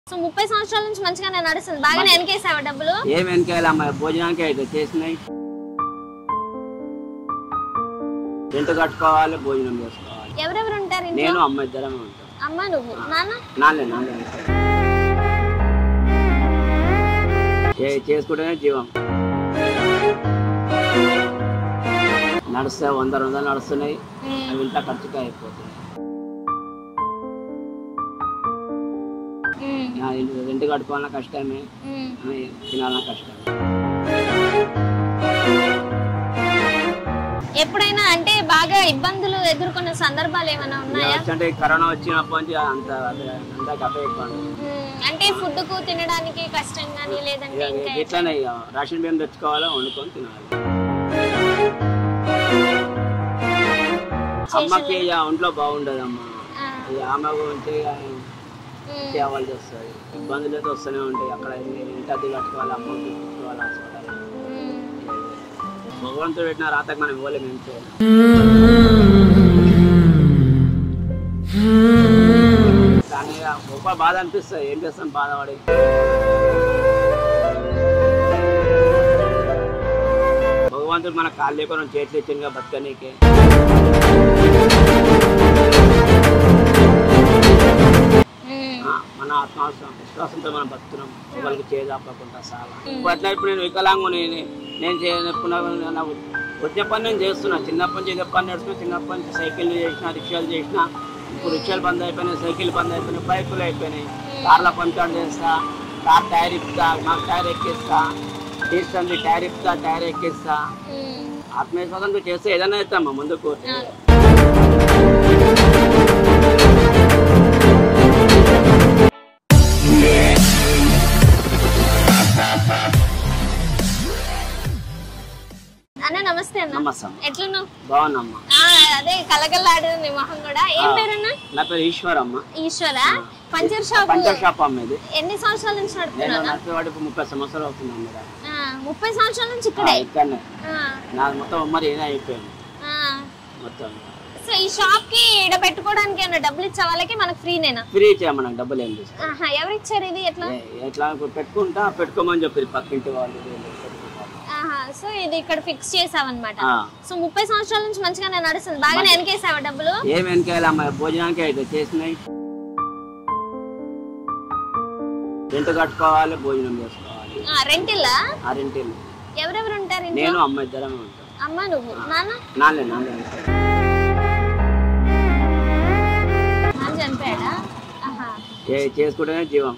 So ముప్పై సంవత్సరాల నుంచి మంచిగానే నడుస్తుంది బాగానే వెనకేసావా డబ్బులు ఏం వెనకాయలమ్మా భోజనానికి అయితే చేసినాయి రెంట్ కట్టుకోవాలి భోజనం చేసుకోవాలి ఎవరెవరు ఉంటారు ఇంట్లో నేను అమ్మ ఇద్దరమే ఉంటాం అమ్మ నువ్వు నాన్న నాలుగే నాలుగే చే- చేసుకుంటేనే జీవం నడుస్తే వంద రెండు వందలు నడుస్తున్నాయి ఉమ్, అవి ఇంట్లో ఖర్చుగా అయిపోతున్నాయి ఉమ్, ఆ, ఇంటి- రెంట్ కట్టుకోవాలన్నా కష్టమే ఉమ్. ఆ, తినాలన్నా కష్టమే ఎప్పుడైనా అంటే బాగా ఇబ్బందులు ఎదుర్కొన్న సందర్భాలు ఏమైనా ఉన్నాయా అంటే కరోనా వచ్చినప్పటి నుంచి అంత అంత కథ ఎక్కువ ఉమ్, అంటే ఫుడ్ కు తినడానికి కష్టం కానీ లేదంటే ఇంకా ఇట్లానే ఇక రేషన్ బియ్యం తెచ్చుకోవాలో వండుకొని తినాలి అమ్మకి ఇక ఒంట్లో బాగుండదు అమ్మ ఆ, ఇక ఆమె గురించి ఇక ఉమ్, తేవాల్సి వస్తుంది ఇబ్బందులు అయితే వస్తూనే ఉంటాయి అక్కడ ఇంటి అద్దె కట్టుకోవాలి అమ్మ చూసుకోవాలి హాస్పిటల్ ఉమ్. భగవంతుడు పెట్టిన రాతకు మనం ఇవ్వలేము ఏం చేయాలి కానీ ఇక గొప్ప బాధ అనిపిస్తుంది ఏం చేస్తాం బాధపడి భగవంతుడు మన కాళ్ళు లేకుండా చేతులు ఇచ్చిందిగా బతకనీకే ఉమ్, ఆ, మన ఆత్మవిశ్వాసం విశ్వాసంతో మనం బతుకుతున్నాం వాళ్ళకి చేదాపకుండా చాలా ఇప్పుడు అట్లా ఇప్పుడు నేను వికలాంగుని నేను చేయకుండా వచ్చే పని నేను చేస్తున్నా చిన్నప్పటి నుంచి ఇదే పని నేర్చుకుని చిన్నప్పటి నుంచి సైకిల్ చేసిన రిక్షాలు చేసిన ఇప్పుడు రిక్షాలు బంద్ అయిపోయినాయి సైకిల్ బంద్ అయిపోయినాయి బైకులు అయిపోయినాయి కార్ల పంచాడు చేస్తా కార్ టైర్ ఇప్పుతా నాకు టైర్ ఎక్కిస్తా తీస్తుంది టైర్ ఇప్పుతా టైర్ ఎక్కిస్తా ఉమ్. ఆత్మవిశ్వాసంతో చేస్తే ఏదైనా ఇస్తామా ముందుకు ఆ, అన్న నమస్తే అన్న నమస్కారం ఎట్లున్నావు బాగున్నామ్మా ఆ, అదే కలకలాడు నీ మొహం కూడా ఏం పేరన్న నా పేరు Eswaramma Eshwara puncture shop puncture shop అమ్మ ఇది ఎన్ని సంవత్సరాల నుంచి నేను నడుపుతున్నా నడిపేవాడికి ముప్పై సంవత్సరాలు అవుతుంది మేడం ముప్పై సంవత్సరాల నుంచి ఇక్కడే ఇక్కడనే ఆ, నాకు మొత్తం ఉమ్మడి ఏదో అయిపోయింది ఆ. మొత్తం సో ఈ షాప్ కి ఈడ పెట్టుకోవడానికి ఏమైనా డబ్బులు ఇచ్చే వాళ్ళకి మనకు ఫ్రీనేనా ఫ్రీ చేయమని నాకు డబ్బులు ఏం తీసుకో ఆహా, ఎవరు ఇచ్చారు ఇది ఎట్లా ఎట్లా ఇప్పుడు పెట్టుకుంటా పెట్టుకోమని చెప్పి పక్కింటి వాళ్ళు వీళ్ళు పెట్టుకుంటారు. ఆహా సో ఇది ఇక్కడ ఫిక్స్ చేసావన్నమాట ఆ. సో ముప్పై సంవత్సరాల నుంచి మంచిగానే నడుస్తుంది బాగానే వెనకేసావా డబ్బులు ఏం వెనకాయలమ్మ భోజనానికి అయితే చేసినాయి రెంట్ కట్టుకోవాలి భోజనం చేసుకోవాలి ఆ, రెంట్ ఇల్లా ఆ రెంటిల్లు ఎవరెవరు ఉంటారు ఇంట్లో నేను అమ్మ ఇద్దరమే ఉంటాం అమ్మ నువ్వు నాన్న నాలుగే నాలుగే నాన్న చనిపోయాడా ఆహా చే- చేసుకుంటేనే జీవం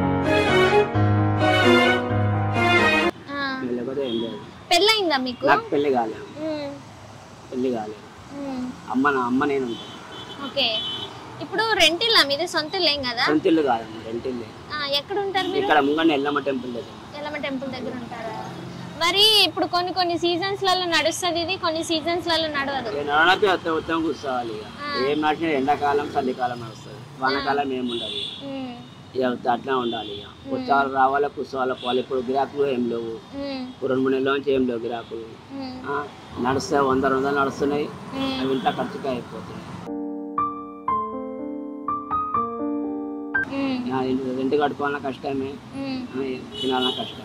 ఆ. లేకపోతే ఏం లేదు పెళ్ళయిందా మీకు నాకు పెళ్లి కాలేదు ఉమ్, పెళ్లి కాలేదు ఉమ్, అమ్మ నా అమ్మ నేను ఉంటాను ఓకే ఇప్పుడు రెంట్ ఇల్లా మీది సొంత ఇల్లేం కదా సొంత ఇల్లు కాదమ్మ రెంటిల్లు ఆ, ఎక్కడ ఉంటారు మీరు ఇక్కడ ముంగండి ఎల్లమ్మ టెంపుల్ దగ్గర ఎల్లమ్మ టెంపుల్ దగ్గర ఉంటారా మరి ఇప్పుడు కొన్ని కొన్ని సీజన్స్ లలో నడుస్తుంది ఇది కొన్ని సీజన్స్ లలో నడవదు నడనపి అత్త ఉత్తరం కూర్చోవాలి ఇక ఏం నడిచినా ఎండాకాలం చలికాలం నడుస్తుంది వానాకాలం ఏం ఉండదు ఇక. ఉమ్, ఇక అట్లా ఉండాలి ఇక ఉత్సవాలు రావాలి కూర్చోవాలి పోవాలి ఇప్పుడు గిరాకులు ఏం లేవు ఉమ్, ఇప్పుడు రెండు మూడు నెలల నుంచి ఏం లేవు గిరాకులు ఉమ్, ఆ, నడిస్తే వంద రెండు వందలు నడుస్తున్నాయి ఉమ్. అవి ఇంట్లో ఖర్చుగా అయిపోతున్నాయి ఉమ్, ఆ, ఇంటి- రెంట్ కట్టుకోవాలన్నా కష్టమే ఉమ్. ఆ, తినాలన్నా కష్టమే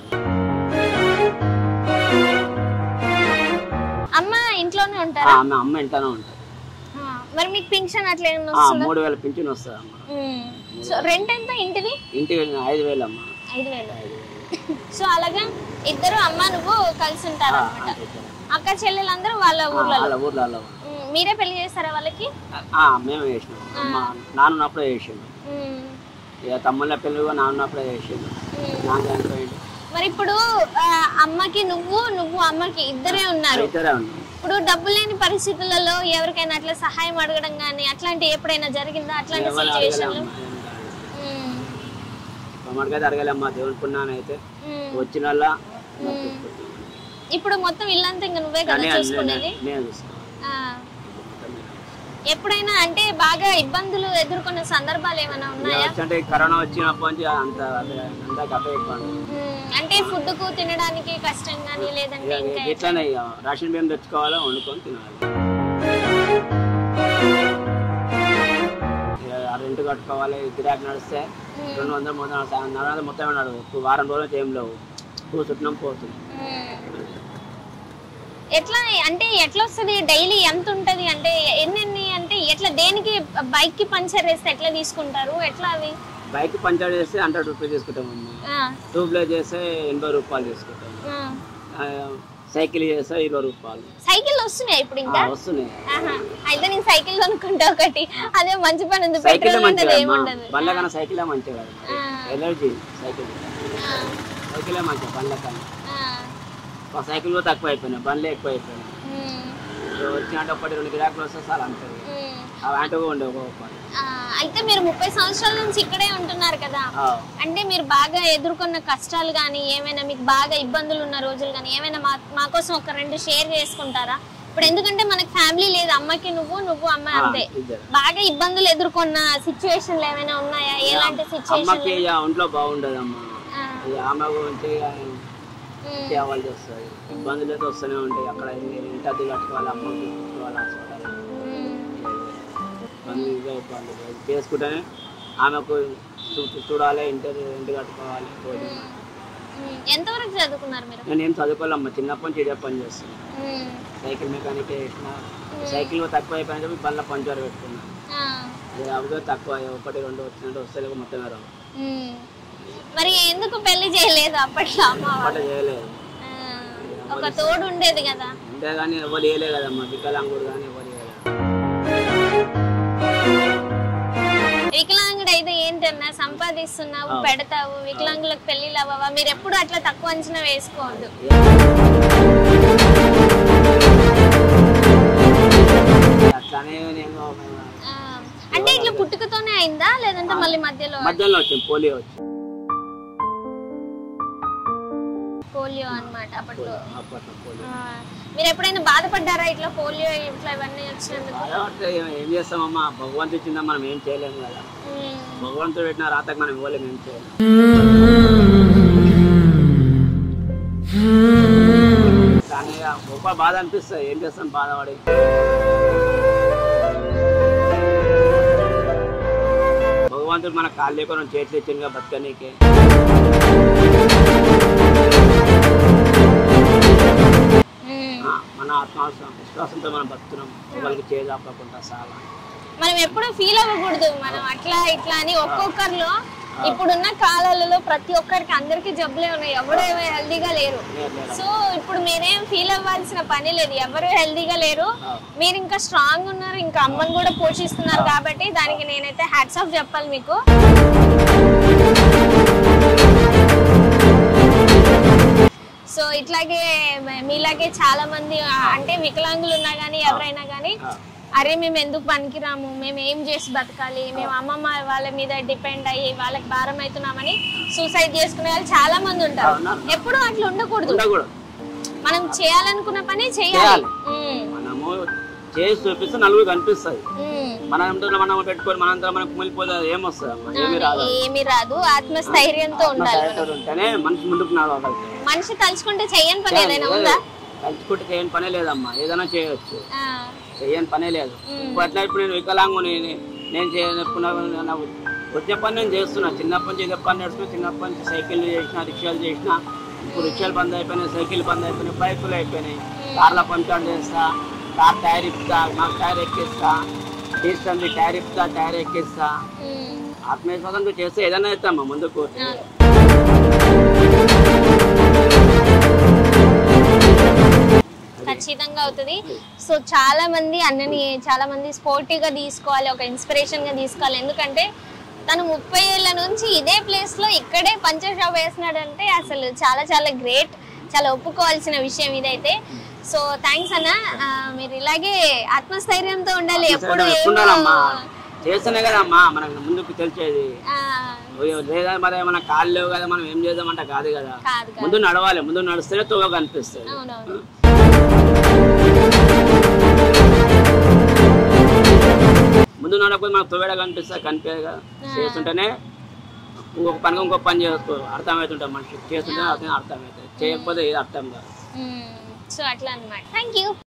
అమ్మ ఇంట్లోనే ఆ, ఉంటారా అమ్మ అమ్మ ఇంట్లోనే ఉంటుంది ఆ, మరి మీకు పింఛన్ అట్లా ఏమన్నా ఆ, వస్తుందా మూడు వేల పింఛన్ వస్తుంది అమ్మ ఉమ్. సో రెంట్ ఎంత ఇంటిది ఇంటికి ఐదు వేలు అమ్మ ఐదు వేలు ఐదు వేలు సో అలాగా ఇద్దరు అమ్మ నువ్వు కలిసి ఉంటారు అనమాట అంతే. అక్క చెల్లెలందరూ వాళ్ళ ఆ, ఊర్లలో వాళ్ళ ఊర్లో వాళ్ళ ఊరు. ఉమ్, మీరే పెళ్లి చేస్తారా వాళ్ళకి ఆ, మేమే చేసినాం మా నాన్న ఉన్నప్పుడే చేసిండు ఉమ్, ఇక తమ్ముళ్ళ పెళ్ళి కూడా నాన్న ఉన్నప్పుడే చేసిండు ఉమ్. నాన్న చనిపోయిండు మరి ఇప్పుడు ఆ, అమ్మకి నువ్వు నువ్వు అమ్మకి ఇద్దరే ఉన్నారు ఇద్దరే ఉన్నాం ఇప్పుడు డబ్బు లేని పరిస్థితులలో ఎవరికైనా అట్లా సహాయం అడగడం కానీ అట్లాంటి ఎప్పుడైనా జరిగిందా అట్లాంటి ఎవరు సిచ్యువేషన్లు అడగలేమ్మా మామిడికైతే అడగలేమ్మా దేవుని పుణ్యాన్ని అయితే వచ్చిన వాళ్ళ ఇప్పుడు మొత్తం ఇల్లంతా ఇంకా నువ్వే కదా చూసుకునేది నేను చూస్తాను ఆ, ఎప్పుడైనా అంటే బాగా ఇబ్బందులు ఎదుర్కొన్న సందర్భాలు ఏమైనా ఉన్నాయా అంటే కరోనా వచ్చినప్పటి నుంచి అంత అంత కథ ఎక్కువ ఉమ్, అంటే ఫుడ్ కు తినడానికి కష్టం కానీ లేదంటే ఇంకా ఇట్లానే ఇక రేషన్ బియ్యం తెచ్చుకోవాలో వండుకొని తినాలి ఇక రెంట్ కట్టుకోవాలి గిరాకీ నడిస్తే రెండు వందలు మూడు వందలు నాలుగు వందలు మొత్తం నడవు ఇప్పుడు వారం రోజులు ఏం లేవు కూర్చుంటున్నాం పోతున్నాం మ్మ్. ఎట్లా అంటే ఎట్లా వస్తుంది డైలీ ఎంత ఉంటది అంటే ఎన్నెన్ని అంటే ఎట్లా దేనికి బైక్ కి పంచర్ వేస్తే ఎట్లా తీసుకుంటారు ఎట్లా అవి బైక్ పంచర్ చేస్తే హండ్రెడ్ రూపీస్ తీసుకుంటాం అమ్మ ఆ, ట్యూబ్లెస్ చేస్తే ఎనభై రూపాయలు తీసుకుంటాం ఆ. ఆ, సైకిల్ చేస్తే ఇరవై రూపాయలు సైకిల్ వస్తున్నాయి ఇప్పుడు ఆ, ఇంకా వస్తున్నాయి ఆహా. అయితే నేను సైకిల్ కొనుక్కుంటా ఒకటి అదే మంచి పని ఉంది సైకిల్ పెట్రోల్ ఉండదు మంచిగా ఏముండదు బండ్ల కన్నా సైకిల్ మంచిగా ఆ, ఎనర్జీ సైకిల్ ఆ, సైకిలే మంచిగా బండ్ల కన్నా ఆ. మా సైకిల్ కూడా తక్కువ అయిపోయినాయి బండ్లే ఎక్కువ అయిపోయినాయి మ్మ్. ఇక వచ్చినట్టు ఒకటి రెండు గిరాకులు వస్తే సార్ అంతే మ్మ్. ఆ వ్యాంటు ఉండే ఒక్కొక్క ఆ, అయితే మీరు ముప్పై సంవత్సరాల నుంచి ఇక్కడే ఉంటున్నారు కదా ఆ, అంటే మీరు బాగా ఎదుర్కొన్న కష్టాలు కానీ ఏమైనా మీకు బాగా ఇబ్బందులు ఉన్న రోజులు కానీ ఏమైనా మా మా కోసం ఒక రెండు షేర్ చేసుకుంటారా ఇప్పుడు ఎందుకంటే మనకి ఫ్యామిలీ లేదు అమ్మకి నువ్వు నువ్వు అమ్మ ఆ, అంతే ఇద్దరు బాగా ఇబ్బందులు ఎదుర్కొన్న సిచ్యువేషన్లు ఏమైనా ఉన్నాయా ఎలాంటి సిచ్యువేషన్ అమ్మకి ఇక ఒంట్లో బాగుండదు అమ్మ ఇక ఆమె గురించి ఇక తేవాల్సి వస్తుంది ఇబ్బందులు అయితే వస్తూనే ఉంటాయి అక్కడ ఇంటి అద్దె కట్టుకోవాలి అమ్మకి చూసుకోవాలి హాస్పిటల్ ఇబ్బంది ఇవే ఇబ్బందులు అది చేసుకుంటేనే ఆమెకు చూ- చూడాలి ఇంటి ఇంటి కట్టుకోవాలి రోజు. ఎంతవరకు చదువుకున్నారు మీరు నేను ఏం చదువుకోవాలమ్మా చిన్నప్పటి నుంచి ఇదే పని చేస్తున్నాను మ్మ్. సైకిల్ మెకానిక్ చేసిన సైకిల్ తక్కువ అయిపోయిన చెప్పి బల్ల పంచర్ పెట్టుకున్నాను ఆ. అది అవిగా తక్కువ ఒకటి రెండు వచ్చినట్టు వస్తే మొత్తం రావు మ్మ్. మరి ఎందుకు పెళ్లి చేయలేదు అప్పట్లో అమ్మ వాళ్ళు? అట్లా చేయలేదు ఆ, ఒక తోడు ఉండేది కదా అంతే కానీ ఎవరు వేయలే కదమ్మా వికలాంగుడు కానీ ఎవరు వేయలేదు వికలాంగుడు అయితే ఏంటన్నా సంపాదిస్తున్నావు పెడతావు వికలాంగులకు పెళ్లిళ్ళు అవ్వవా మీరు ఎప్పుడు అట్లా తక్కువ అంచనా వేసుకోవద్దు అట్లానే నేను ఆ, అంటే ఇట్లా పుట్టుకతోనే అయిందా లేదంటే మళ్ళీ మధ్యలో మధ్యలో వచ్చింది పోలియో వచ్చి పోలియో అన్నమాట అప్పట్లో అప్పట్లో పోలియో ఆ, మీరు ఎప్పుడైనా బాధపడ్డారా ఇట్లా పోలియో ఇట్లా ఇవన్నీ వచ్చినందుకు అదే ఏం- ఏం చేస్తామమ్మా భగవంతుడు ఇచ్చిందా మనం ఏం చేయలేము కదా ఉమ్, భగవంతుడు పెట్టిన రాతకు మనం ఇవ్వలేము ఏం చేయలేము కానీ ఇక గొప్ప బాధ అనిపిస్తుంది ఏం చేస్తాం బాధపడి భగవంతుడు మన కాళ్ళు లేకుండా చేతులు ఇచ్చిందిగా బతకనీకే ఉమ్. ఆ, మన ఆత్మ విశ్వాసంతో మనం బతుకుతున్నాం వాళ్ళకి చేదాపకుండా చాలా మనం ఎప్పుడు ఫీల్ అవ్వకూడదు మనం అట్లా ఇట్లా అని ఒక్కొక్కరిలో ఇప్పుడున్న కాలాలలో ప్రతి ఒక్కరికి అందరికి జబ్బులే ఉన్నాయి ఎవరు హెల్దీగా లేరు సో ఇప్పుడు మీరేం ఫీల్ అవ్వాల్సిన పని లేదు ఎవరు హెల్దీగా లేరు మీరు ఇంకా స్ట్రాంగ్ ఉన్నారు ఇంకా అమ్మని కూడా పోషిస్తున్నారు కాబట్టి దానికి నేనైతే హ్యాట్స్ ఆఫ్ చెప్పాలి మీకు సో ఇట్లాగే మ- మీలాగే చాలా మంది ఆ, అంటే వికలాంగులు ఉన్నా కానీ ఎవరైనా కానీ అరే మేము ఎందుకు పనికిరాము మేము ఏం చేసి బతకాలి మేము అమ్మమ్మ వాళ్ళ మీద డిపెండ్ అయ్యి వాళ్ళకి భారం అవుతున్నామని సూసైడ్ చేసుకునే వాళ్ళు చాలా మంది ఉంటారు ఉన్నారు. ఎప్పుడు అట్లా ఉండకూడదు ఉండకూడదు మనం చేయాలనుకున్న పని చేయాలి చేయాలి. ఉమ్, మనము చేసి చూపిస్తే నలుగురు కనిపిస్తుంది ఉమ్. మన అంతా మనం పెట్టుకొని మనంతా మనకు కుమిలిపోతే అది ఏమొస్తుంది అమ్మా ఏమి రాదు ఏమి రాదు ఆత్మస్థైర్యంతో ఉండాలి మనం. సహాయకుడు ఉంటేనే మనిషి ముందుకు నడవగలుగుతాడు మనిషి తలుచుకుంటే చెయ్యని పని ఏదైనా ఉందా తలుచుకుంటే చేయని పనే లేదమ్మా ఏదైనా చేయొచ్చు ఆ, చేయని పనే లేదు ఇప్పుడు అట్లా ఇప్పుడు నేను వికలాంగుని నేను చేయనుకున్న నాకు వచ్చే పని నేను చేస్తున్నా చిన్నప్పటి నుంచి ఇదే పని నడుస్తున్నా చిన్నప్పటి నుంచి సైకిల్ చేసిన రిక్షాలు చేసిన ఇప్పుడు రిక్షాలు బంద్ అయిపోయినాయి సైకిల్ బంద్ అయిపోయినాయి బైకులు అయిపోయినాయి కార్ల పంచాలు చేస్తా కార్ టైర్ ఇప్పుతా నాకు టైర్ ఎక్కిస్తా తీసుకుంది టైర్ ఇప్పుతా టైర్ ఎక్కిస్తా ఉమ్, ఆత్మవిశ్వాసంతో చేస్తే ఏదైనా అవుతామ్మా ముందుకు అవును. ఖచ్చితంగా అవుతుంది సో చాలా మంది అన్నని చాలా మంది స్పోర్టివ్ గా తీసుకోవాలి ఒక ఇన్స్పిరేషన్ గా తీసుకోవాలి ఎందుకంటే తను ముప్పై ఏళ్ళ నుంచి ఇదే ప్లేస్ లో ఇక్కడే పంచర్ షాప్ వేస్తున్నాడంటే అసలు చాలా చాలా గ్రేట్ చాలా ఒప్పుకోవాల్సిన విషయం ఇదైతే సో థ్యాంక్స్ అన్న ఆ, మీరు ఇలాగే ఆత్మస్థైర్యంతో ఉండాలి ఎప్పుడు ఏమో ఎప్పుడున్నారమ్మా చేస్తేనే కదమ్మా మనకు ముందుకు తెలిసేది ఆ, లేదా మరి మన కాళ్ళు లేవు కదా మనం ఏం చేద్దామంట కాదు కదా కాదు కాదు ముందు నడవాలి ముందు నడిస్తేనే తోవ కనిపిస్తుంది అవునవును ముందు నడకపోతే మనకు తోవేడ కనిపిస్తుంది కనిపించదు కదా చేస్తుంటేనే ఇంకొక పని ఇంకొక పని చేసుకో అర్థమవుతుంటాం మనిషి చేస్తుంటే అర్థం అర్థమవుతుంది చేయకపోతే ఏది అర్థం కాదు సో అట్లా అన్నమాట థ్యాంక్ యూ